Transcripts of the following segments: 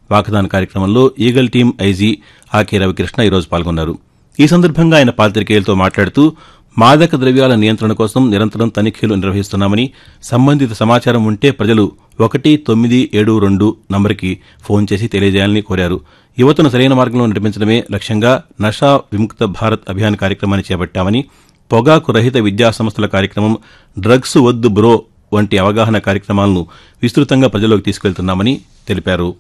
walkathon కార్యక్రమంలో Eagle team IG A K Ravikrishna ఈరోజు పాల్గొన్నారు ఈ సందర్భంగా ఆయన పాతికేయులతో మాట్లాడుతూ మాదక ద్రవ్యాల నియంత్రణ కోసం నిరంతరం తనిఖీలు నిర్వహిస్తున్నామని సంబంధిత సమాచారం ఉంటే ప్రజలు ఒకటి తొమ్మిది ఏడు రెండు నంబర్కి ఫోన్ చేసి తెలియజేయాలని కోరారు యువతను సరైన మార్గంలో నడిపించడమే లక్ష్యంగా నషా విముక్త భారత్ అభియాన్ కార్యక్రమాన్ని చేపట్టామని పొగాకు రహిత విద్యా సంస్థల కార్యక్రమం డ్రగ్స్ వద్దు బ్రో వంటి అవగాహన కార్యక్రమాలను విస్తృతంగా ప్రజల్లోకి తీసుకెళ్తున్నామని తెలిపారు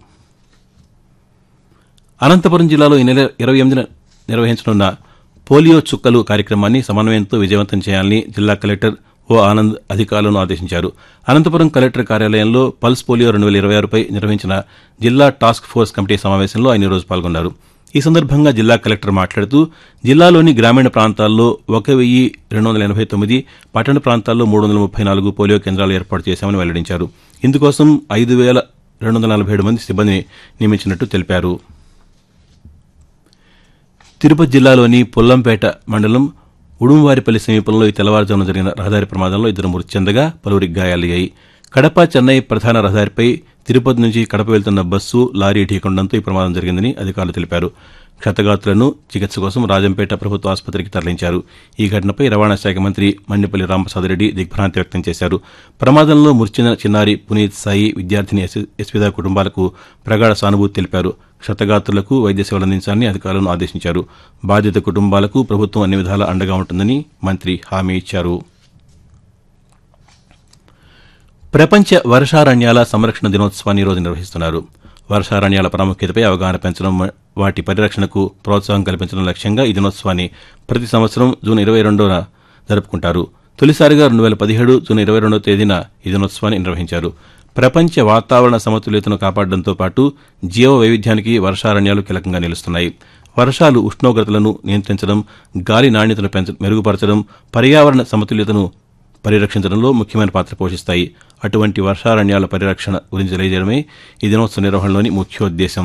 అనంతపురం జిల్లాలో ఈ నెల ఇరవై ఎనిమిదిన నిర్వహించనున్న పోలియో చుక్కలు కార్యక్రమాన్ని సమన్వయంతో విజయవంతం చేయాలని జిల్లా కలెక్టర్ ఓ ఆనంద్ అధికారులను ఆదేశించారు అనంతపురం కలెక్టర్ కార్యాలయంలో పల్స్ పోలియో రెండు వేల ఇరవై ఆరుపై నిర్వహించిన జిల్లా టాస్క్ ఫోర్స్ కమిటీ సమావేశంలో ఆయన ఈరోజు పాల్గొన్నారు ఈ సందర్భంగా జిల్లా కలెక్టర్ మాట్లాడుతూ జిల్లాలోని గ్రామీణ ప్రాంతాల్లో ఒక వెయ్యి రెండు వందల ఎనభై తొమ్మిది పట్టణ ప్రాంతాల్లో మూడు వందల ముప్పై నాలుగు పోలియో కేంద్రాలు ఏర్పాటు చేశామని వెల్లడించారు ఇందుకోసం ఐదు వేల రెండు వందల నలభై ఏడు మంది సిబ్బందిని నియమించినట్టు తెలిపారు తిరుపతి జిల్లాలోని పుల్లంపేట మండలం ఉడుంవారిపల్లి సమీపంలో ఈ తెల్లవారుజామున జరిగిన రహదారి ప్రమాదంలో ఇద్దరు మృతి చెందగా పలువురికి గాయాలయ్యాయి కడప చెన్నై ప్రధాన రహదారిపై తిరుపతి నుంచి కడప వెళ్తున్న బస్సు లారీ ఢీకొనడంతో ఈ ప్రమాదం జరిగిందని అధికారులు తెలిపారు క్షతగాతులను చికిత్స కోసం రాజంపేట ప్రభుత్వ ఆసుపత్రికి తరలించారు ఈ ఘటనపై రవాణా శాఖ మంత్రి మన్నిపల్లి రామప్రసాదరెడ్డి దిగ్భ్రాంతి వ్యక్తం చేశారు ప్రమాదంలో మృతి చెందిన చిన్నారి పునీత్ సాయి విద్యార్థిని ఎస్విదా కుటుంబాలకు ప్రగాఢ సానుభూతి తెలిపారు క్షతగాత్రులకు వైద్య సేవలు అందించాలని అధికారులను ఆదేశించారు బాధిత కుటుంబాలకు ప్రభుత్వం అన్ని విధాలా అండగా ఉంటుందని మంత్రి హామీ ఇచ్చారు ప్రపంచ వర్షారణ్యాల సంరక్షణ దినోత్సవాన్ని ఈరోజు నిర్వహిస్తున్నారు వర్షారణ్యాల ప్రాముఖ్యతపై అవగాహన పెంచడం వాటి పరిరక్షణకు ప్రోత్సాహం కల్పించడం లక్ష్యంగా ఈ దినోత్సవాన్ని ప్రతి సంవత్సరం జూన్ ఇరవై రెండున జరుపుకుంటారు తొలిసారిగా రెండు వేల పదిహేడు జూన్ ఇరవై రెండవ తేదీన ఈ దినోత్సవాన్ని నిర్వహించారు ప్రపంచ వాతావరణ సమతుల్యతను కాపాడడంతో పాటు జీవ వైవిధ్యానికి వర్షారణ్యాలు కీలకంగా నిలుస్తున్నాయి వర్షాలు ఉష్ణోగ్రతలను నియంత్రించడం గాలి నాణ్యతను పెంచ మెరుగుపరచడం పర్యావరణ సమతుల్యతను పరిరక్షించడంలో ముఖ్యమైన పాత్ర పోషిస్తాయి అటువంటి వర్షారణ్యాల పరిరక్షణ గురించి తెలియజేయడమే ఈ దినోత్సవ నిర్వహణలోని ముఖ్యోద్దేశం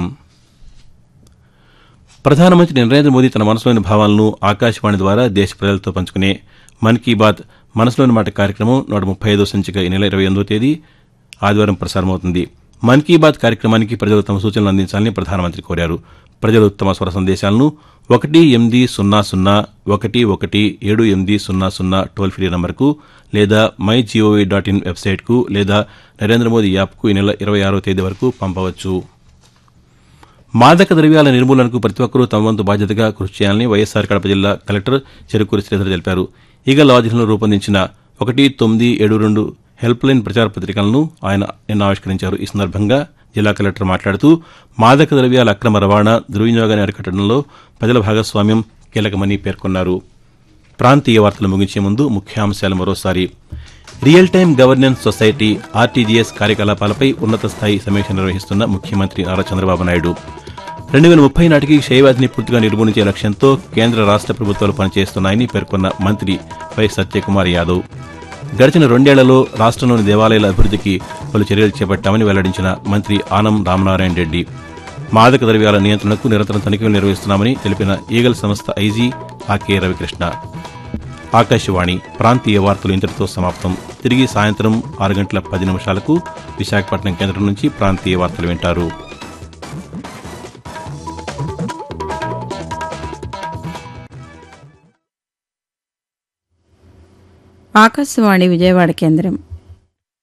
ప్రధానమంత్రి నరేంద్ర మోదీ తన మనసులోని భావాలను ఆకాశవాణి ద్వారా దేశ ప్రజలతో పంచుకునే మన్ కీ బాత్ మనసులోని మాట కార్యక్రమం నూట ముప్పై ఐదో సంచిక ఈ నెల ఇరవై ఎనిమిదో తేదీ ఆదివారం ప్రసారమవుతుంది మన్ కీ బాత్ కార్యక్రమానికి ప్రజలు తమ సూచనలు అందించాలని ప్రధానమంత్రి కోరారు ప్రజలు తమ స్వర సందేశాలను ఒకటి ఎనిమిది సున్నా సున్నా ఒకటి ఒకటి ఏడు ఎనిమిది సున్నా సున్నా టోల్ ఫ్రీ నంబర్కు లేదా మై జీఓవీ డాట్ ఇన్ వెబ్సైట్కు లేదా నరేంద్ర మోదీ యాప్కు ఈ నెల ఇరవై ఆరో తేదీ వరకు పంపవచ్చు మాదక ద్రవ్యాల నిర్మూలనకు ప్రతి ఒక్కరూ తమ వంతు బాధ్యతగా కృషి చేయాలని వైఎస్సార్ కడప జిల్లా కలెక్టర్ చెరుకూరి శ్రీధర్ తెలిపారు ఈగల్ ఆధీనంలో రూపొందించిన ఒకటి తొమ్మిది ఏడు రెండు హెల్ప్ లైన్ ప్రచార పత్రికలను ఆయన నిన్న ఆవిష్కరించారు ఈ సందర్భంగా జిల్లా కలెక్టర్ మాట్లాడుతూ మాదక ద్రవ్యాల అక్రమ రవాణా దుర్వినియోగాన్ని అరికట్టడంలో ప్రజల భాగస్వామ్యం కీలకమని పేర్కొన్నారు ప్రాంతీయ వార్తలు ముగించే ముందు ముఖ్యాంశాలు మరోసారి real time governance society RTGS కార్యకలాపాలపై ఉన్నత స్థాయి సమీక్ష నిర్వహిస్తున్న ముఖ్యమంత్రి నారా చంద్రబాబు నాయుడు రెండు వేల ముప్పై నాటికి క్షయవ్యాధిని పూర్తిగా నిర్మూలించే లక్ష్యంతో కేంద్ర రాష్ట్ర ప్రభుత్వాలు పనిచేస్తున్నాయని పేర్కొన్న మంత్రి వై సత్యకుమార్ యాదవ్ గడిచిన రెండేళ్లలో రాష్ట్రంలోని దేవాలయాల అభివృద్ధికి పలు చర్యలు చేపట్టామని వెల్లడించిన మంత్రి ఆనం రామనారాయణ రెడ్డి మాదక ద్రవ్యాల నియంత్రణకు నిరంతరం తనిఖీలు నిర్వహిస్తున్నామని తెలిపిన ఈగల్ సంస్థ ఐజీ ఆకే రవికృష్ణ ఆకాశవాణి ప్రాంతీయ వార్తలు ఇంతటితో సమాప్తం తిరిగి సాయంత్రం ఆరు గంటల పది నిమిషాలకు విశాఖపట్నం కేంద్రం నుంచి ప్రాంతీయ వార్తలు వింటారు ఆకాశవాణి విజయవాడ కేంద్రం